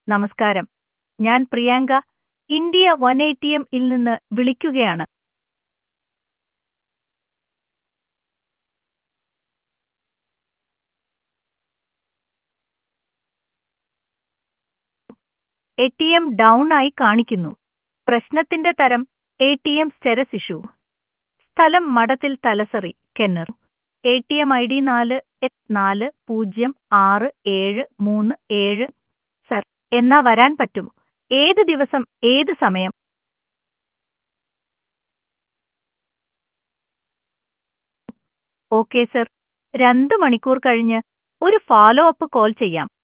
നമസ്കാരം ഞാൻ Priyanka India one eighty M ഇൽ നിന്ന് വിളിക്കുകയാണ് എ ടി എം ഡൗൺ ആയി കാണിക്കുന്നു പ്രശ്നത്തിന്റെ തരം A T M status issue സ്ഥലം മഠത്തിൽ തലസറി കെന്നർ A T M I D നാല് എട്ട് നാല് പൂജ്യം ആറ് ഏഴ് മൂന്ന് ഏഴ് സർ എന്നാ വരാൻ പറ്റും ഏത് ദിവസം ഏത് സമയം ഓക്കെ സർ രണ്ട് മണിക്കൂർ കഴിഞ്ഞ് ഒരു ഫോളോ അപ്പ് കോൾ ചെയ്യാം